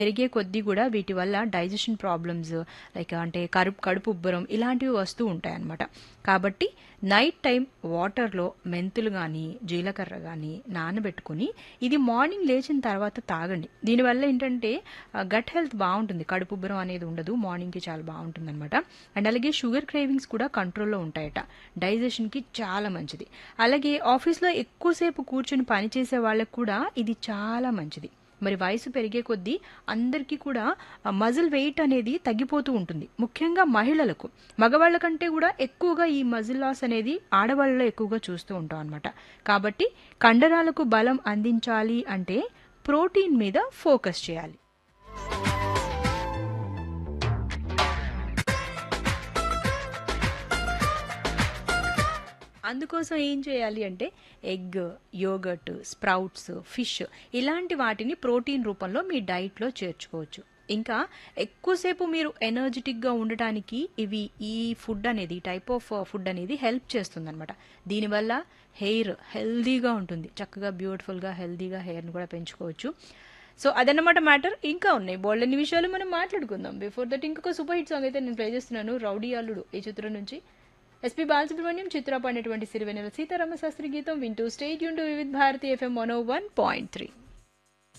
పెరిగే కొద్దీ కూడా వీటి వల్ల డైజెషన్ ప్రాబ్లమ్స్ లైక్ అంటే కడుపు కడుపు ఉబ్బరం ఇలాంటివి వస్తూ ఉంటాయన్నమాట కాబట్టి నైట్ టైం వాటర్లో మెంతులు కానీ జీలకర్ర కానీ నానబెట్టుకుని ఇది మార్నింగ్ లేచిన తర్వాత తాగండి దీనివల్ల ఏంటంటే గట్ హెల్త్ బాగుంటుంది కడుపు ఉబ్బరం అనేది ఉండదు మార్నింగ్కి చాలా బాగుంటుంది అనమాట అండ్ అలాగే షుగర్ క్రేవింగ్స్ కూడా కంట్రోల్లో ఉంటాయట డైజెషన్కి చాలా మంచిది అలాగే ఆఫీస్లో ఎక్కువసేపు కూర్చొని పనిచేసే వాళ్ళకు కూడా ఇది చాలా మంచిది మరి వయసు పెరిగే కొద్దీ అందరికీ కూడా మజిల్ వెయిట్ అనేది తగ్గిపోతూ ఉంటుంది ముఖ్యంగా మహిళలకు మగవాళ్ళ కంటే కూడా ఎక్కువగా ఈ మజిల్ లాస్ అనేది ఆడవాళ్ళలో ఎక్కువగా చూస్తూ ఉంటాం అనమాట కాబట్టి కండరాలకు బలం అందించాలి అంటే ప్రోటీన్ మీద ఫోకస్ చేయాలి అందుకోసం ఏం చేయాలి అంటే ఎగ్ యోగర్ట్ స్ప్రౌట్స్ ఫిష్ ఇలాంటి వాటిని ప్రోటీన్ రూపంలో మీ డైట్లో చేర్చుకోవచ్చు ఇంకా ఎక్కువసేపు మీరు ఎనర్జెటిక్గా ఉండటానికి ఇవి ఈ ఫుడ్ అనేది టైప్ ఆఫ్ ఫుడ్ అనేది హెల్ప్ చేస్తుందన్నమాట దీనివల్ల హెయిర్ హెల్దీగా ఉంటుంది చక్కగా బ్యూటిఫుల్గా హెల్దీగా హెయిర్ని కూడా పెంచుకోవచ్చు సో అదన్నమాట మ్యాటర్ ఇంకా ఉన్నాయి బోల్డన్ని విషయాలు మనం మాట్లాడుకుందాం బిఫోర్ దట్ ఇంకొక సూపర్ హిట్ సాంగ్ అయితే నేను ప్లే చేస్తున్నాను రౌడీ అల్లుడు ఈ చిత్రం నుంచి ఎస్పీ బాలసుబ్రహ్మణ్యం చిత్ర పాడినటువంటి సిరివెన్నెల సీతారామ శాస్త్రి గీతం వింటూ స్టేట్ యూన్ to Vividh Bharati FM one one point three